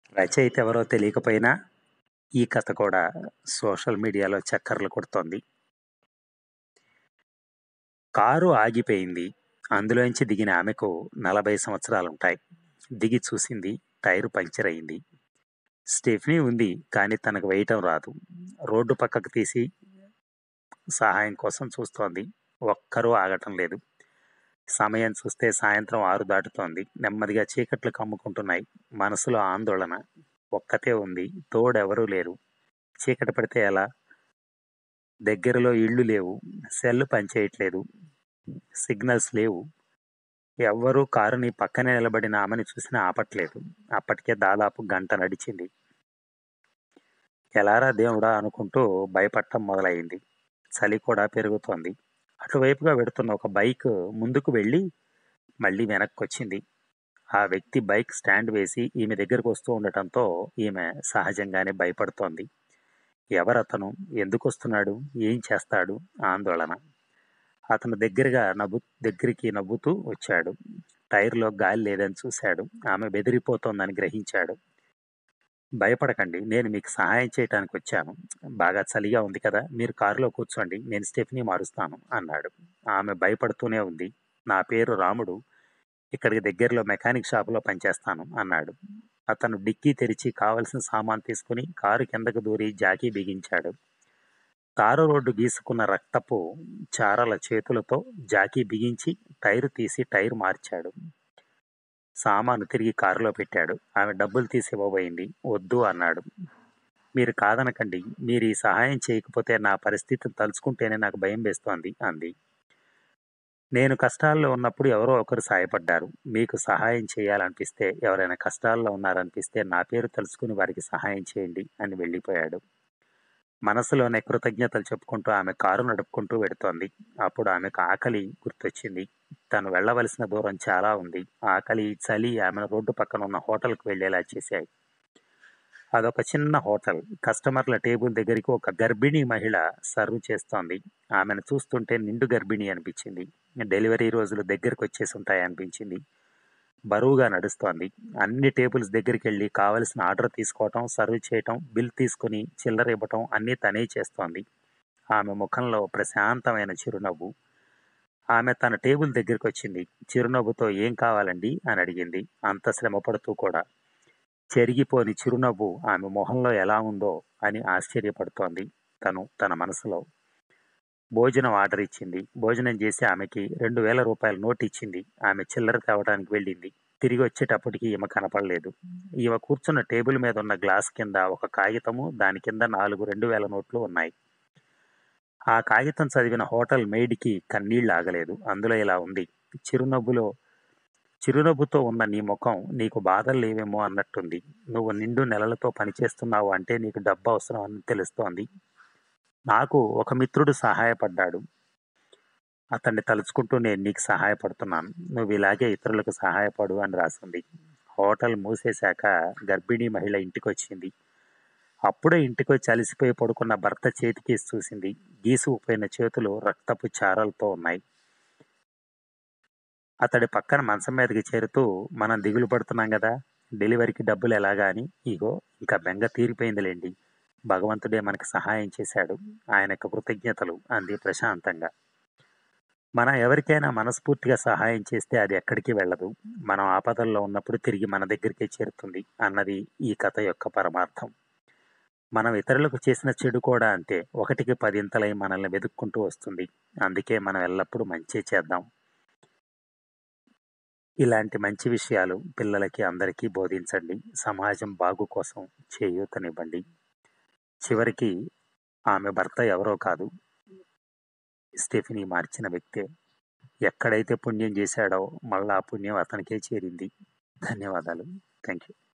రచయిత ఎవరో తెలియకపోయినా ఈ కథ కూడా సోషల్ మీడియాలో చక్కర్లు కొడుతోంది కారు ఆగిపోయింది అందులోంచి దిగిన ఆమెకు నలభై సంవత్సరాలుంటాయి దిగి చూసింది టైరు పంక్చర్ అయింది స్టెఫ్నీ ఉంది కానీ తనకు వేయటం రాదు రోడ్డు పక్కకు తీసి సహాయం కోసం చూస్తోంది ఒక్కరూ ఆగటం లేదు సమయం చూస్తే సాయంత్రం ఆరు దాటుతోంది నెమ్మదిగా చీకట్లు కమ్ముకుంటున్నాయి మనసులో ఆందోళన ఒక్కతే ఉంది తోడెవరూ లేరు చీకటి పడితే ఎలా దగ్గరలో ఇళ్ళు లేవు సెల్ పనిచేయట్లేదు సిగ్నల్స్ లేవు ఎవ్వరూ కారుని పక్కనే నిలబడిన ఆమెను చూసినా ఆపట్లేదు అప్పటికే దాదాపు గంట నడిచింది ఎలారా దేవుడా అనుకుంటూ భయపడటం మొదలైంది చలి కూడా పెరుగుతోంది అటువైపుగా వెడుతున్న ఒక బైక్ ముందుకు వెళ్ళి మళ్ళీ వెనక్కి వచ్చింది ఆ వ్యక్తి బైక్ స్టాండ్ వేసి ఈమె దగ్గరకు వస్తూ ఉండటంతో ఈమె సహజంగానే భయపడుతోంది ఎవరతను ఎందుకు వస్తున్నాడు ఏం చేస్తాడు ఆందోళన అతను దగ్గరగా నవ్వు దగ్గరికి నవ్వుతూ వచ్చాడు టైర్లో గాలి లేదని చూశాడు ఆమె బెదిరిపోతోందని గ్రహించాడు భయపడకండి నేను మీకు సహాయం చేయడానికి వచ్చాను బాగా చలిగా ఉంది కదా మీరు కారులో కూర్చోండి నేను స్టెఫ్ని మారుస్తాను అన్నాడు ఆమె భయపడుతూనే ఉంది నా పేరు రాముడు ఇక్కడికి దగ్గరలో మెకానిక్ షాపులో పనిచేస్తాను అన్నాడు అతను డిక్కీ తెరిచి కావలసిన సామాన్ తీసుకుని కారు కిందకు దూరి జాకీ బిగించాడు తారు రోడ్డు గీసుకున్న రక్తపు చారల చేతులతో జాకీ బిగించి టైరు తీసి టైర్ మార్చాడు సామాను తిరిగి కారులో పెట్టాడు ఆమె డబ్బులు తీసి ఇవ్వబోయింది వద్దు అన్నాడు మీరు కాదనకండి మీరు ఈ సహాయం చేయకపోతే నా పరిస్థితిని తలుచుకుంటేనే నాకు భయం వేస్తోంది అంది నేను కష్టాల్లో ఉన్నప్పుడు ఎవరో ఒకరు సహాయపడ్డారు మీకు సహాయం చేయాలనిపిస్తే ఎవరైనా కష్టాల్లో ఉన్నారనిపిస్తే నా పేరు తెలుసుకుని వారికి సహాయం చేయండి అని వెళ్ళిపోయాడు మనసులోనే కృతజ్ఞతలు చెప్పుకుంటూ ఆమె కారు నడుపుకుంటూ వెడుతోంది అప్పుడు ఆమెకు ఆకలి గుర్తొచ్చింది తను వెళ్ళవలసిన దూరం చాలా ఉంది ఆకలి చలి ఆమెను రోడ్డు పక్కన ఉన్న హోటల్కి వెళ్ళేలా చేశాయి అదొక చిన్న హోటల్ కస్టమర్ల టేబుల్ దగ్గరికి ఒక గర్భిణీ మహిళ సర్వ్ చేస్తోంది ఆమెను చూస్తుంటే నిండు గర్భిణి అనిపించింది డెలివరీ రోజులు దగ్గరికి వచ్చేసి ఉంటాయి అనిపించింది బరువుగా నడుస్తోంది అన్ని టేబుల్స్ దగ్గరికి వెళ్ళి కావలసిన ఆర్డర్ తీసుకోవటం సర్వ్ చేయటం బిల్ తీసుకుని చిల్లర ఇవ్వటం అన్నీ తనే చేస్తోంది ఆమె ముఖంలో ప్రశాంతమైన చిరునవ్వు ఆమె తన టేబుల్ దగ్గరికి వచ్చింది చిరునవ్వుతో ఏం కావాలండి అని అడిగింది అంత శ్రమ పడుతూ కూడా చెరిగిపోని చిరునవ్వు ఆమె మొహంలో ఎలా ఉందో అని ఆశ్చర్యపడుతోంది తను తన మనసులో భోజనం ఆర్డర్ ఇచ్చింది భోజనం చేసి ఆమెకి రెండు వేల రూపాయల నోట్ ఇచ్చింది ఆమె చిల్లర తేవడానికి వెళ్ళింది తిరిగి వచ్చేటప్పటికి ఈమె కనపడలేదు ఈమె కూర్చున్న టేబుల్ మీద ఉన్న గ్లాస్ కింద ఒక కాగితము దాని కింద నాలుగు రెండు వేల నోట్లు ఉన్నాయి ఆ కాగితం చదివిన హోటల్ మెయిడ్కి కన్నీళ్ళు ఆగలేదు అందులో ఇలా ఉంది చిరునవ్వులో చిరునవ్వుతో ఉన్న నీ ముఖం నీకు బాధలు లేవేమో అన్నట్టుంది నువ్వు నిండు నెలలతో పనిచేస్తున్నావు అంటే నీకు డబ్బు అవసరం అని తెలుస్తోంది నాకు ఒక మిత్రుడు సహాయపడ్డాడు అతన్ని తలుచుకుంటూ నేను నీకు సహాయపడుతున్నాను నువ్వు ఇలాగే ఇతరులకు సహాయపడు అని రాసింది హోటల్ మూసేశాక గర్భిణీ మహిళ ఇంటికి వచ్చింది అప్పుడే ఇంటికి వచ్చి అలసిపోయి పడుకున్న భర్త చేతికి చూసింది గీసుకుపోయిన చేతులు రక్తపు చారలతో ఉన్నాయి అతడి పక్కన మంచం మీదకి చేరుతూ మనం దిగులు పడుతున్నాం కదా డెలివరీకి డబ్బులు ఎలాగా అని ఇగో ఇంకా బెంగ తీరిపోయిందిలేండి భగవంతుడే మనకు సహాయం చేశాడు ఆయనకు కృతజ్ఞతలు అంది ప్రశాంతంగా మనం ఎవరికైనా మనస్ఫూర్తిగా సహాయం చేస్తే అది ఎక్కడికి వెళ్ళదు మనం ఆపదల్లో ఉన్నప్పుడు తిరిగి మన దగ్గరికే చేరుతుంది అన్నది ఈ కథ యొక్క పరమార్థం మనం ఇతరులకు చేసిన చెడు కూడా అంతే ఒకటికి పదింతలై మనల్ని వెతుక్కుంటూ వస్తుంది అందుకే మనం ఎల్లప్పుడూ మంచి చేద్దాం ఇలాంటి మంచి విషయాలు పిల్లలకి అందరికీ బోధించండి సమాజం బాగు కోసం చేయూతనివ్వండి చివరికి ఆమె భర్త ఎవరో కాదు స్టెఫినీ మార్చిన వ్యక్తే ఎక్కడైతే పుణ్యం చేశాడో మళ్ళా ఆ పుణ్యం అతనికే చేరింది ధన్యవాదాలు థ్యాంక్ యూ